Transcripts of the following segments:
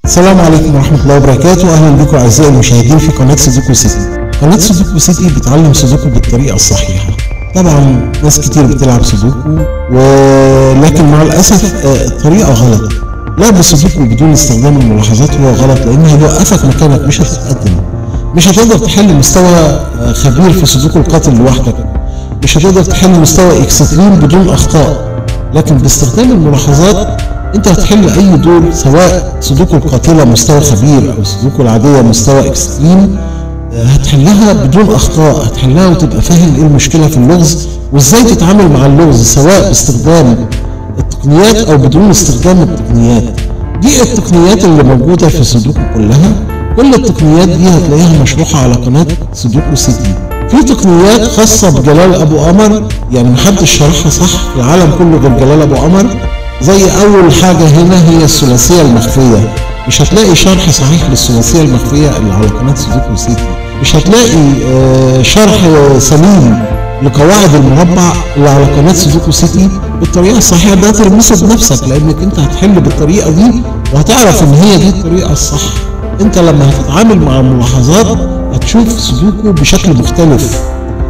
السلام عليكم ورحمة الله وبركاته أهلا بكم أعزائي المشاهدين في قناة سودوكو سيتي قناة سودوكو سيتي بتعلم سودوكو بالطريقة الصحيحة طبعا ناس كتير بتلعب سودوكو ولكن مع الأسف آه، الطريقة غلط لعب سودوكو بدون استخدام الملاحظات هو غلط لأنه هيوقفك مكانك مش هتتقدم مش هتقدر تحل مستوى آه، خبير في سودوكو القاتل لوحدك مش هتقدر تحل مستوى اكستريم بدون أخطاء لكن باستخدام الملاحظات انت هتحل اي دور سواء سودوكو القاتله مستوى خبير او سودوكو العاديه مستوى اكستريم آه، هتحلها بدون اخطاء هتحلها وتبقى فاهم ايه المشكله في اللغز وازاي تتعامل مع اللغز سواء باستخدام التقنيات او بدون استخدام التقنيات دي التقنيات اللي موجوده في سودوكو كلها كل التقنيات دي هتلاقيها مشروحه على قناه سودوكو سيتي في تقنيات خاصه بجلال ابو قمر يعني محدش شرحها صح في العالم كله غير جلال ابو قمر زي اول حاجه هنا هي الثلاثيه المخفيه مش هتلاقي شرح صحيح للثلاثيه المخفيه اللي على قناه سودوكو سيتي مش هتلاقي آه، شرح سليم لقواعد المربع اللي على قناه سودوكو سيتي بالطريقه الصحيحه ده تلمسه بنفسك لانك انت هتحل بالطريقه دي وهتعرف ان هي دي الطريقه الصح انت لما هتتعامل مع الملاحظات هتشوف سودوكو بشكل مختلف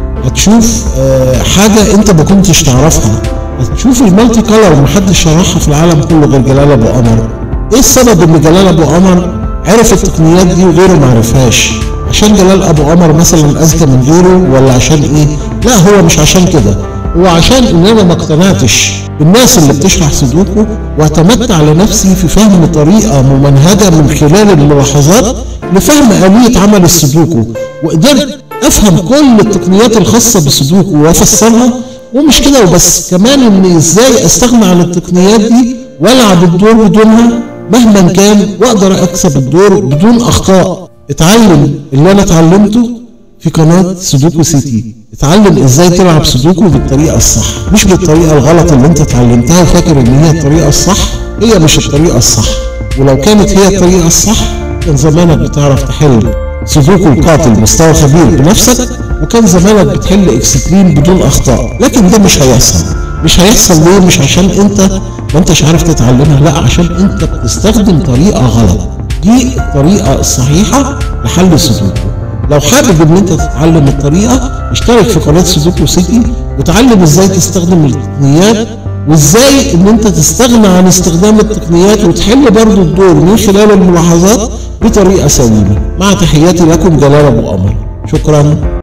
هتشوف آه، حاجة انت ما كنتش تعرفها هتشوف المالتي كولر محدش شرحها في العالم كله غير جلال ابو قمر ايه السبب ان جلال ابو قمر عرف التقنيات دي وغيره ما عرفهاش عشان جلال ابو قمر مثلا اذكى من غيره ولا عشان ايه لا هو مش عشان كده هو عشان ان انا ما اقتنعتش بالناس اللي بتشرح سودوكو واعتمدت على نفسي في فهم طريقه ممنهجه من خلال الملاحظات لفهم آلية عمل السودوكو وقدرت افهم كل التقنيات الخاصة بالسودوكو وافسرها ومش كده وبس كمان ان ازاي استغنى عن التقنيات دي والعب الدور بدونها مهما كان واقدر اكسب الدور بدون اخطاء اتعلم اللي انا اتعلمته في قناة سودوكو سيتي اتعلم ازاي تلعب سودوكو بالطريقة الصح مش بالطريقة الغلط اللي انت اتعلمتها وفاكر ان هي الطريقة الصح هي مش الطريقة الصح ولو كانت هي الطريقة الصح كان زمانك بتعرف تحل سودوكو القاتل مستوى خبير بنفسك وكان زمانك بتحل اكستريم بدون اخطاء لكن ده مش هيحصل مش هيحصل ليه مش عشان انت ما انتش عارف تتعلمها لا عشان انت بتستخدم طريقة غلط دي الطريقة الصحيحة لحل السودوكو لو حابب ان انت تتعلم الطريقة اشترك في قناة سودوكو سيتي وتعلم ازاي تستخدم التقنيات وازاي ان انت تستغنى عن استخدام التقنيات وتحل برضو الدور من خلال الملاحظات بطريقة سليمة مع تحياتي لكم جلال ابو قمر شكرا